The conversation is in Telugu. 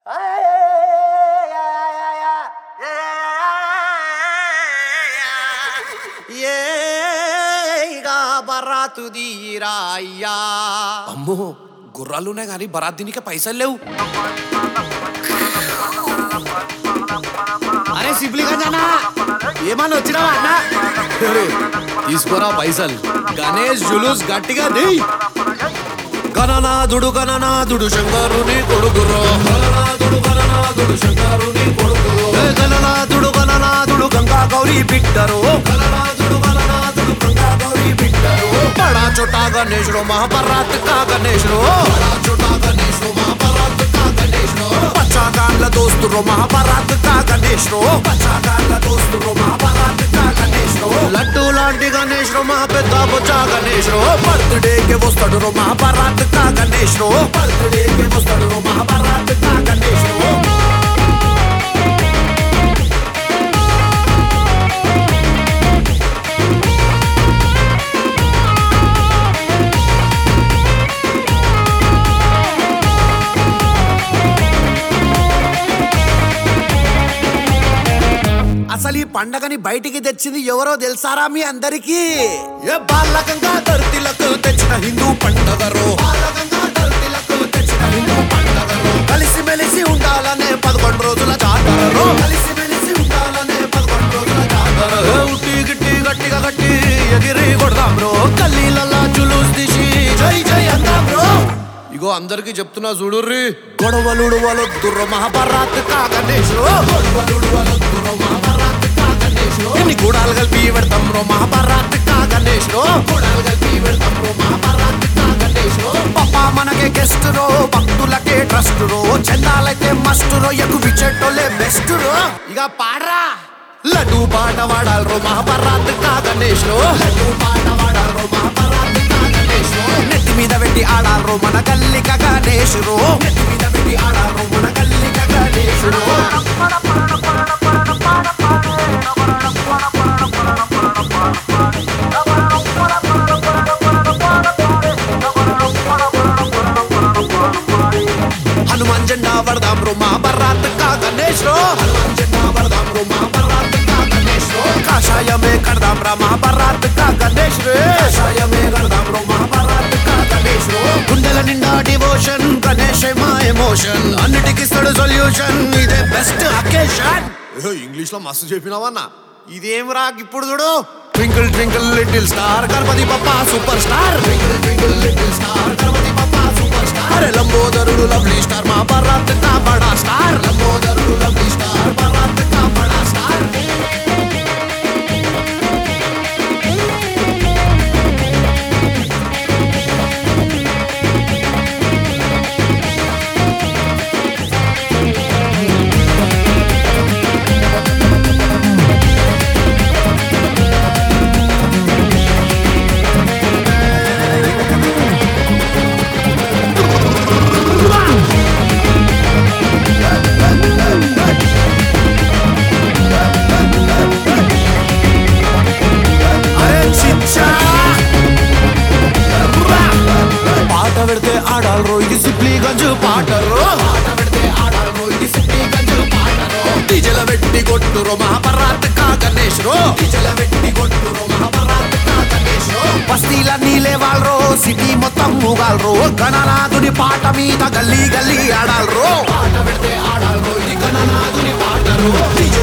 ఏగా బరాతు దీరా అయ్యా అమ్మో గుర్రాలునే గాని బరాత్ దీనికి పైసలు లేవు అరే సిబ్లిగా జానా ఏమన్నా వచ్చినావా అన్న అరే, తీసుకోరా పైసలు గణేష్ జులూస్ గట్టిగా దియ్ గణనాథుడు గణనాథుడు శంకరుని కొడుకురో గణనాథుడు గణనాథుడు శంకరుని కొడుకురో ఏ గణనాథుడు గణనాథుడు గంగా గౌరీ బిడ్డరు గణనాథుడు గణనాథుడు గంగా గౌరీ బిడ్డరు బడా చోటా గణేశుడు మహాభారత్ కా గణేశుడు చోటా గణేష్ మహాభారత్ కా గణేష్ పచ్చాగాన్ల దోస్తురు మహాభారత్ కా గణేశుడు పచ్చాగాళ్ళ దోస్తులు మహాభారత్ కా గణేష్ లడ్డు లాంటి గణేశుడు మహా పెద్ద బొచ్చా గణేశుడు బర్త్డే కి వస్తాడు రో మహాభారత్ కా గణేశుడు బర్త్డేకి వస్తాడు మహాభారత్ కా గణేష్ అసలు ఈ పండగని బయటికి తెచ్చింది ఎవరో తెలుసారా మీ అందరికి ఏ బాలకంగా ధరతిలకు తెచ్చిన హిందూ పండగరో కలిసి మెలిసి ఉండాలనే పదకొండు రోజుల జాతరలో కలిసి మెలిసి ఉండాలనే పదకొండు రోజుల జాతర ఏ ఉట్టి గిట్టి గట్టిగా గట్టి ఎగిరి కొడదాం బ్రో కల్లీలల్లా జులూస్ తీసి జై జై అందాం బ్రో ఇగో అందరికి చెప్తున్నా చూడుర్రి గొడవలుడు వలొద్దుర్రో మహాభారత్ కా గణేశుడు ఎన్ని గూడాలు కలిపి పెడతాం రో మహాభారత్ కా గణేశుడు పప్పా మనకే గెస్ట్ రో భక్తులకే ట్రస్ట్ రో చందాలైతే మస్ట్ రో ఎగు విచెట్టోలే బెస్ట్ రో ఇక పాడరా లడ్డు పాట వాడాలి రో మహాభారత్ కా గణేశుడు నెత్తి మీద పెట్టి ఆడారు మన గల్లిక గణేశుడు నెత్తి మీద పెట్టి ఆడారు మన గల్లిక గణేశుడు హనుమాన్ జెండా వడదాం రో మహాభారత్ కా గణేశుడు హనుమాన్ జెండా వడదాం రో మహాభారత్ కా గణేశుడు కాషాయమే కడదాం రా మహాభారత్ కా గణేశుడు కాషాయమే కడదాం రో మహాభారత్ కా గణేశుడు గుండెల నిండా డివోషన్ గణేష్ మా ఎమోషన్ అన్నిటికి ఇస్తాడు సొల్యూషన్ ఇదే బెస్ట్ అకేషన్ ఇంగ్లీష్ లో మస్తు చెప్పినావన్నా ఇదేం రా ఇప్పుడు చూడు twinkle twinkle little star Ganapati Bappa super star twinkle twinkle little star Ganapati Bappa super star అరే లంబోదరుడు లవ్లీ స్టార్ మా భారత్ కా బడా స్టార్ లంబోదరుడు లవ్లీ స్టార్ భారత్ కా బడా స్టార్ అరే చిచ్చా పాట పెడితే ఆడాలరో ఇది సిప్లీ గంజు పాటరో డీజెల పెట్టి కొట్టురో మహాభారత్ కా గణేష్ రో డీజెల పెట్టి కొట్టురో మహాభారత్ కా గణేష్ రో బస్తీల నీలే వాళ్ళరో సిటీ మొత్తం ఊగాలరో గణనాథుని పాట మీద గల్లీ గల్లీ ఆడాలరో పాట పెడితే ఆడాలరో ఇది గణనాథుని పాటరో డీజెల